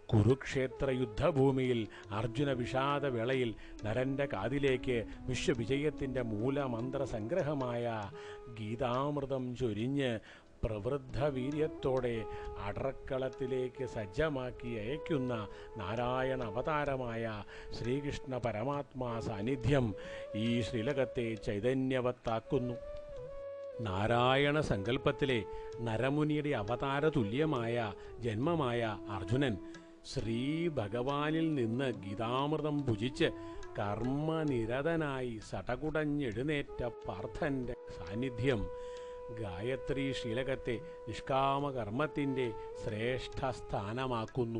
കുരുക്ഷേത്ര യുദ്ധഭൂമിയിൽ അർജുന വിഷാദ വേളയിൽ നരന്റെ കാതിലേക്ക് വിശ്വവിജയത്തിന്റെ മൂലമന്ത്ര സംഗ്രഹമായ ഗീതാമൃതം ചൊരിഞ്ഞ് പ്രവൃദ്ധ വീര്യത്തോടെ അടർക്കളത്തിലേക്ക് സജ്ജമാക്കി അയക്കുന്ന നാരായണ അവതാരമായ ശ്രീകൃഷ്ണ പരമാത്മാ സാന്നിധ്യം ഈ ശ്രീലകത്തെ ചൈതന്യവത്താക്കുന്നു നാരായണ സങ്കല്പത്തിലെ നരമുനിയുടെ അവതാര തുല്യമായ ജന്മമായ അർജുനൻ ശ്രീ ഭഗവാനിൽ നിന്ന് ഗീതാമൃതം ഭുജിച്ച് കർമ്മനിരതനായി സടകുടഞ്ഞെഴുന്നേറ്റ പാർത്ഥന്റെ സാന്നിധ്യം ഗായത്രി ശീലകത്തെ നിഷ്കാമകർമ്മത്തിൻ്റെ ശ്രേഷ്ഠ സ്ഥാനമാക്കുന്നു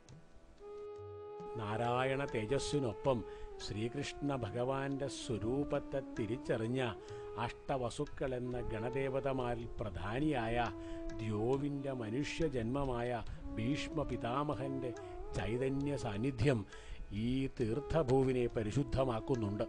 നാരായണ തേജസ്സിനൊപ്പം ശ്രീകൃഷ്ണ ഭഗവാന്റെ സ്വരൂപത്തെ തിരിച്ചറിഞ്ഞ അഷ്ടവസുക്കൾ എന്ന ഗണദേവതമാരിൽ പ്രധാനിയായ ദ്യോവിൻ്റെ മനുഷ്യജന്മമായ ഭീഷ്മ പിതാമഹന്റെ ചൈതന്യ സാന്നിധ്യം ഈ തീർത്ഥഭൂവിനെ പരിശുദ്ധമാക്കുന്നുണ്ട്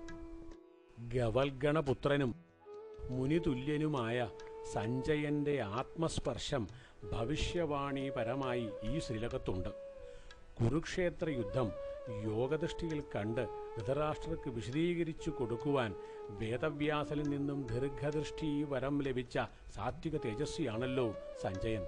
ഗവൽഗണപുത്രനും മുനിതുല്യനുമായ സഞ്ജയന്റെ ആത്മസ്പർശം ഭവിഷ്യവാണിപരമായി ഈ ശ്രീലകത്തുണ്ട് കുരുക്ഷേത്ര യുദ്ധം യോഗദൃഷ്ടിയിൽ കണ്ട് ധൃതരാഷ്ട്രർക്ക് വിശദീകരിച്ചു കൊടുക്കുവാൻ വേദവ്യാസനിൽ നിന്നും ദീർഘദൃഷ്ടി വരം ലഭിച്ച സാത്വിക തേജസ്വിയാണല്ലോ സഞ്ജയൻ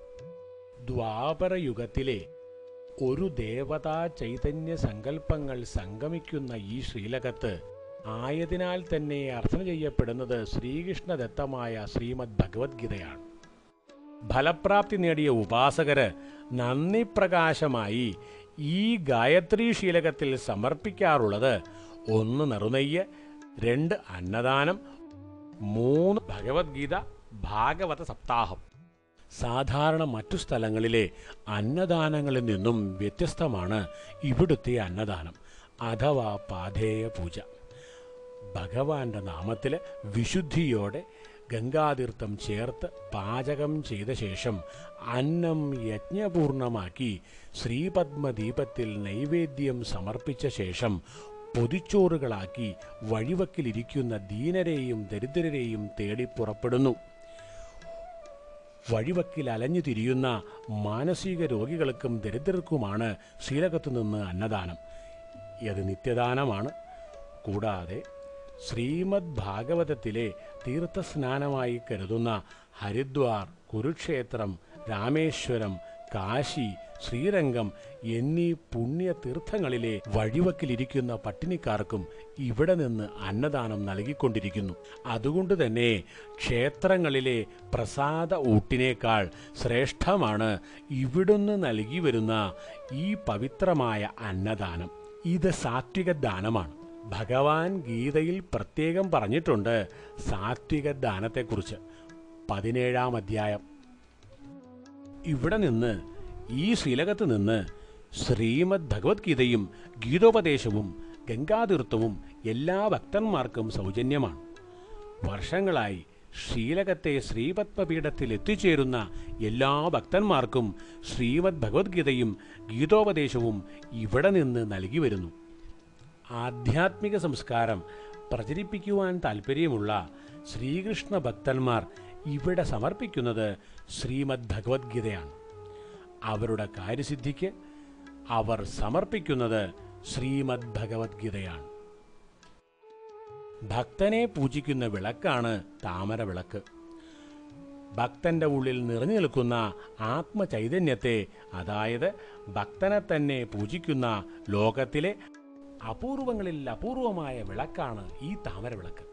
ദ്വാപരയുഗത്തിലെ ഒരു ദേവതാ ചൈതന്യ സങ്കല്പങ്ങൾ സംഗമിക്കുന്ന ഈ ശ്രീലകത്ത് ആയതിനാൽ തന്നെ അർത്ഥന ചെയ്യപ്പെടുന്നത് ശ്രീകൃഷ്ണദത്തമായ ശ്രീമദ് ഭഗവത്ഗീതയാണ് ഫലപ്രാപ്തി നേടിയ ഉപാസകര് നന്ദി പ്രകാശമായി ഈ ഗായത്രി ശീലകത്തിൽ സമർപ്പിക്കാറുള്ളത് ഒന്ന് നെറുനെയ്യ് രണ്ട് അന്നദാനം മൂന്ന് ഭഗവത്ഗീത ഭാഗവത സപ്താഹം സാധാരണ മറ്റു സ്ഥലങ്ങളിലെ അന്നദാനങ്ങളിൽ നിന്നും വ്യത്യസ്തമാണ് ഇവിടുത്തെ അന്നദാനം അഥവാ പാധേയ പൂജ ഭഗവാന്റെ നാമത്തിൽ വിശുദ്ധിയോടെ ഗംഗാതീർത്ഥം ചേർത്ത് പാചകം ചെയ്ത ശേഷം അന്നം യജ്ഞപൂർണമാക്കി ശ്രീപത്മദീപത്തിൽ നൈവേദ്യം സമർപ്പിച്ച ശേഷം പൊതിച്ചോറുകളാക്കി വഴിവക്കിലിരിക്കുന്ന ദീനരെയും ദരിദ്രരെയും തേടി പുറപ്പെടുന്നു വഴിവക്കിൽ അലഞ്ഞു തിരിയുന്ന മാനസിക രോഗികൾക്കും ദരിദ്രർക്കുമാണ് ശ്രീലകത്തു നിന്ന് അന്നദാനം ഇത് നിത്യദാനമാണ് കൂടാതെ ശ്രീമദ് ഭാഗവതത്തിലെ തീർത്ഥസ്നാനമായി കരുതുന്ന ഹരിദ്വാർ കുരുക്ഷേത്രം രാമേശ്വരം കാശി ശ്രീരംഗം എന്നീ പുണ്യതീർത്ഥങ്ങളിലെ വഴിവക്കിലിരിക്കുന്ന പട്ടിണിക്കാർക്കും ഇവിടെ നിന്ന് അന്നദാനം നൽകിക്കൊണ്ടിരിക്കുന്നു അതുകൊണ്ട് തന്നെ ക്ഷേത്രങ്ങളിലെ പ്രസാദ ഊട്ടിനേക്കാൾ ശ്രേഷ്ഠമാണ് ഇവിടുന്ന് നൽകി വരുന്ന ഈ പവിത്രമായ അന്നദാനം ഇത് സാത്വിക ദാനമാണ് ഭഗവാൻ ഗീതയിൽ പ്രത്യേകം പറഞ്ഞിട്ടുണ്ട് സാത്വിക ദാനത്തെക്കുറിച്ച് പതിനേഴാം അധ്യായം ഇവിടെ നിന്ന് ഈ ശ്രീലകത്ത് നിന്ന് ശ്രീമദ് ഭഗവത്ഗീതയും ഗീതോപദേശവും ഗംഗാതീർത്ഥവും എല്ലാ ഭക്തന്മാർക്കും സൗജന്യമാണ് വർഷങ്ങളായി ശ്രീലകത്തെ ശ്രീപത്മപീഠത്തിൽ എത്തിച്ചേരുന്ന എല്ലാ ഭക്തന്മാർക്കും ശ്രീമദ് ഭഗവത്ഗീതയും ഗീതോപദേശവും ഇവിടെ നിന്ന് നൽകി വരുന്നു ആധ്യാത്മിക സംസ്കാരം പ്രചരിപ്പിക്കുവാൻ താൽപ്പര്യമുള്ള ശ്രീകൃഷ്ണ ഭക്തന്മാർ ഇവിടെ സമർപ്പിക്കുന്നത് ശ്രീമദ് ഭഗവത്ഗീതയാണ് അവരുടെ കാര്യസിദ്ധിക്ക് അവർ സമർപ്പിക്കുന്നത് ശ്രീമദ് ഭഗവത്ഗീതയാണ് ഭക്തനെ പൂജിക്കുന്ന വിളക്കാണ് താമര വിളക്ക് ഭക്തന്റെ ഉള്ളിൽ നിറഞ്ഞു നിൽക്കുന്ന ആത്മചൈതന്യത്തെ അതായത് ഭക്തനെ തന്നെ പൂജിക്കുന്ന ലോകത്തിലെ അപൂർവങ്ങളിൽ അപൂർവമായ വിളക്കാണ് ഈ താമര വിളക്ക്